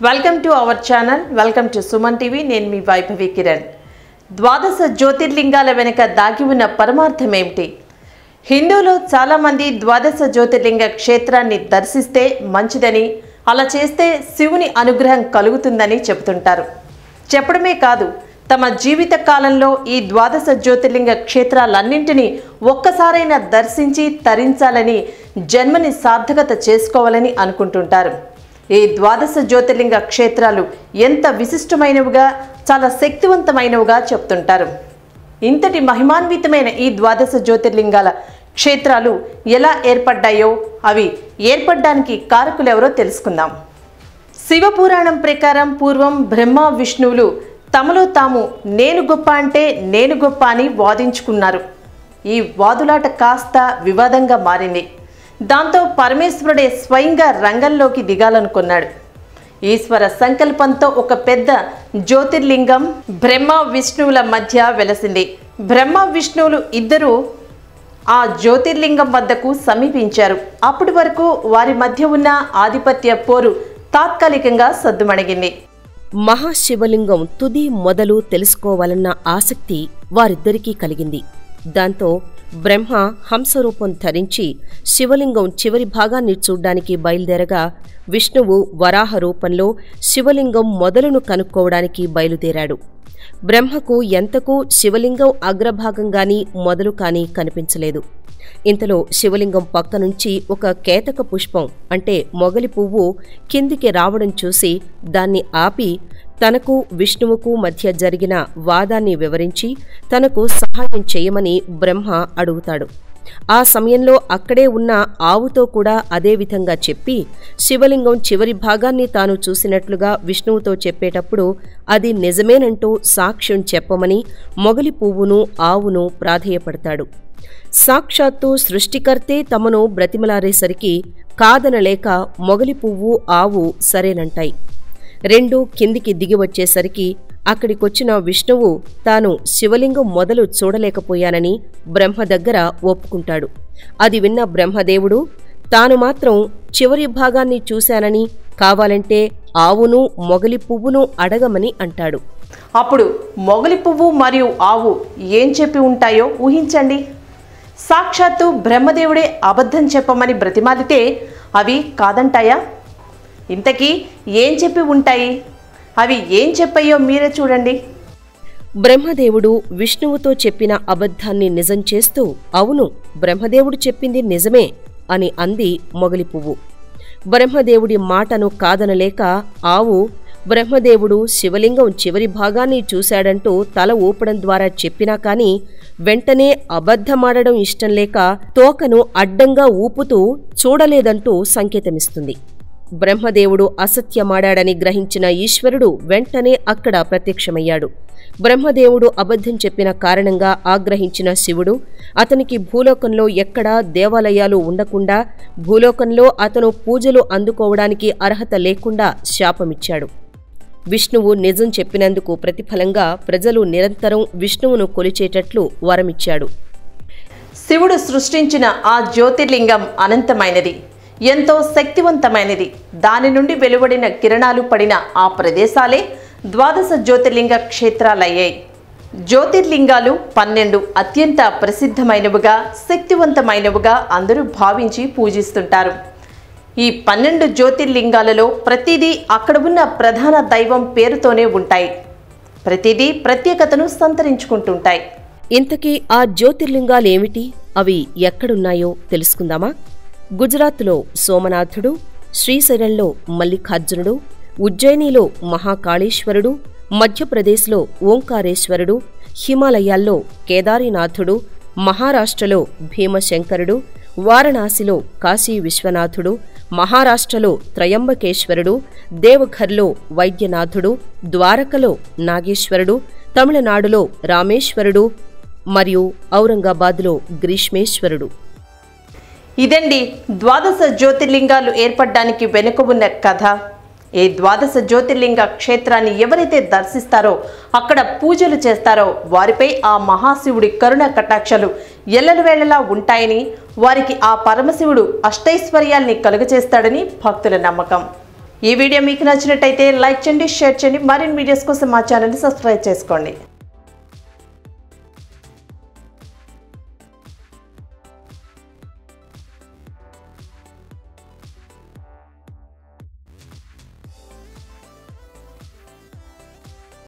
welcome to our channel welcome to Suman TV నేను మీ వైభవి కిరణ్ ద్వాదశ జ్యోతిర్లింగాల వెనుక దాగి ఉన్న పరమార్థం ఏమిటి హిందువులు చాలామంది ద్వాదశ జ్యోతిర్లింగ క్షేత్రాన్ని దర్శిస్తే మంచిదని అలా చేస్తే శివుని అనుగ్రహం కలుగుతుందని చెబుతుంటారు చెప్పడమే కాదు తమ జీవిత కాలంలో ఈ ద్వాదశ జ్యోతిర్లింగ క్షేత్రాలన్నింటినీ ఒక్కసారైనా దర్శించి తరించాలని జన్మని సార్థకత చేసుకోవాలని అనుకుంటుంటారు ఈ ద్వాదశ జ్యోతిర్లింగ క్షేత్రాలు ఎంత విశిష్టమైనవిగా చాలా శక్తివంతమైనవిగా చెప్తుంటారు ఇంతటి మహిమాన్వితమైన ఈ ద్వాదశ జ్యోతిర్లింగాల క్షేత్రాలు ఎలా ఏర్పడ్డాయో అవి ఏర్పడడానికి కారకులెవరో తెలుసుకుందాం శివపురాణం ప్రకారం పూర్వం బ్రహ్మ విష్ణువులు తమలో తాము నేను గొప్ప అంటే నేను గొప్ప అని వాదించుకున్నారు ఈ వాదులాట కాస్త వివాదంగా మారింది దాంతో పరమేశ్వరుడే స్వయంగా రంగంలోకి దిగాలనుకున్నాడు ఈశ్వర సంకల్పంతో ఒక పెద్ద జ్యోతిర్లింగం బ్రహ్మ విష్ణువుల మధ్య వెలసింది బ్రహ్మ విష్ణువులు ఇద్దరూ ఆ జ్యోతిర్లింగం వద్దకు సమీపించారు అప్పటి వరకు వారి మధ్య ఉన్న ఆధిపత్య పోరు తాత్కాలికంగా సద్దుమణిగింది మహాశివలింగం తుది మొదలు తెలుసుకోవాలన్న ఆసక్తి వారిద్దరికీ కలిగింది దాంతో బ్రహ్మ హంసరూపం ధరించి శివలింగం చివరి భాగాన్ని చూడ్డానికి బయలుదేరగా విష్ణువు వరాహ రూపంలో శివలింగం మొదలును కనుక్కోవడానికి బయలుదేరాడు బ్రహ్మకు ఎంతకు శివలింగం అగ్రభాగం గాని మొదలు కాని కనిపించలేదు ఇంతలో శివలింగం పక్క నుంచి ఒక కేతక పుష్పం అంటే మొగలి పువ్వు కిందికి రావడం చూసి దాన్ని ఆపి తనకు విష్ణువుకు మధ్య జరిగిన వాదాన్ని వివరించి తనకు సహాయం చేయమని బ్రహ్మ అడుగుతాడు ఆ సమయంలో అక్కడే ఉన్న ఆవుతో కూడా అదే విధంగా చెప్పి శివలింగం చివరి భాగాన్ని తాను చూసినట్లుగా విష్ణువుతో చెప్పేటప్పుడు అది నిజమేనంటూ సాక్ష్యం చెప్పమని మొగలి పువ్వును ఆవును ప్రాధేయపడతాడు సాక్షాత్తు సృష్టికర్తే తమను బ్రతిమలారేసరికి కాదనలేక మొగలి పువ్వు ఆవు సరేనంటాయి రెండు కిందికి దిగి వచ్చేసరికి అక్కడికొచ్చిన విష్ణువు తాను శివలింగం మొదలు చూడలేకపోయానని బ్రహ్మ దగ్గర ఒప్పుకుంటాడు అది విన్న బ్రహ్మదేవుడు తాను మాత్రం చివరి భాగాన్ని చూశానని కావాలంటే ఆవును మొగలి పువ్వును అడగమని అంటాడు అప్పుడు మొగలి పువ్వు మరియు ఆవు ఏం చెప్పి ఉంటాయో ఊహించండి సాక్షాత్తు బ్రహ్మదేవుడే అబద్ధం చెప్పమని బ్రతిమాలితే అవి కాదంటాయా ఇంతకీ ఏం చెప్పి ఉంటాయి అవి ఏం చెప్పాయో మీరే చూడండి బ్రహ్మదేవుడు విష్ణువుతో చెప్పిన అబద్ధాన్ని నిజం చేస్తూ అవును బ్రహ్మదేవుడు చెప్పింది నిజమే అని అంది మొగలి పువ్వు బ్రహ్మదేవుడి మాటను కాదనలేక ఆవు బ్రహ్మదేవుడు శివలింగం చివరి భాగాన్ని చూశాడంటూ తల ఊపడం ద్వారా చెప్పినా కాని వెంటనే అబద్ధమాడడం ఇష్టం లేక తోకను అడ్డంగా ఊపుతూ చూడలేదంటూ సంకేతమిస్తుంది బ్రహ్మదేవుడు అసత్యమాడాడని గ్రహించిన ఈశ్వరుడు వెంటనే అక్కడ ప్రత్యక్షమయ్యాడు బ్రహ్మదేవుడు అబద్ధం చెప్పిన కారణంగా ఆగ్రహించిన శివుడు అతనికి భూలోకంలో ఎక్కడా దేవాలయాలు ఉండకుండా భూలోకంలో అతను పూజలు అందుకోవడానికి అర్హత లేకుండా శాపమిచ్చాడు విష్ణువు నిజం చెప్పినందుకు ప్రతిఫలంగా ప్రజలు నిరంతరం విష్ణువును కొలిచేటట్లు వరమిచ్చాడు శివుడు సృష్టించిన ఆ జ్యోతిర్లింగం అనంతమైనది ఎంతో శక్తివంతమైనది దాని నుండి వెలువడిన కిరణాలు పడిన ఆ ప్రదేశాలే ద్వాదశ జ్యోతిర్లింగ క్షేత్రాలయ్యాయి జ్యోతిర్లింగాలు పన్నెండు అత్యంత ప్రసిద్ధమైనవిగా శక్తివంతమైనవిగా అందరూ భావించి పూజిస్తుంటారు ఈ పన్నెండు జ్యోతిర్లింగాలలో ప్రతిదీ అక్కడ ఉన్న ప్రధాన దైవం పేరుతోనే ఉంటాయి ప్రతిదీ ప్రత్యేకతను సంతరించుకుంటుంటాయి ఇంతకీ ఆ జ్యోతిర్లింగాలేమిటి అవి ఎక్కడున్నాయో తెలుసుకుందామా గుజరాత్లో సోమనాథుడు శ్రీశైలంలో మల్లికార్జునుడు ఉజ్జయినిలో మహాకాళేశ్వరుడు మధ్యప్రదేశ్లో ఓంకారేశ్వరుడు హిమాలయాల్లో కేదారీనాథుడు మహారాష్ట్రలో భీమశంకరుడు వారణాసిలో కాశీ విశ్వనాథుడు మహారాష్ట్రలో త్రయంబకేశ్వరుడు దేవఘర్లో వైద్యనాథుడు ద్వారకలో నాగేశ్వరుడు తమిళనాడులో రామేశ్వరుడు మరియు ఔరంగాబాద్లో గ్రీష్మేశ్వరుడు ఇదండి ద్వాదశ జ్యోతిర్లింగాలు ఏర్పడడానికి వెనుక ఉన్న కథ ఈ ద్వాదశ జ్యోతిర్లింగ క్షేత్రాన్ని ఎవరైతే దర్శిస్తారో అక్కడ పూజలు చేస్తారో వారిపై ఆ మహాశివుడి కరుణ కటాక్షలు ఎల్లవేళలా ఉంటాయని వారికి ఆ పరమశివుడు అష్టైశ్వర్యాల్ని కలుగచేస్తాడని భక్తుల నమ్మకం ఈ వీడియో మీకు నచ్చినట్టయితే లైక్ చేయండి షేర్ చేయండి మరిన్ని వీడియోస్ కోసం మా ఛానల్ని సబ్స్క్రైబ్ చేసుకోండి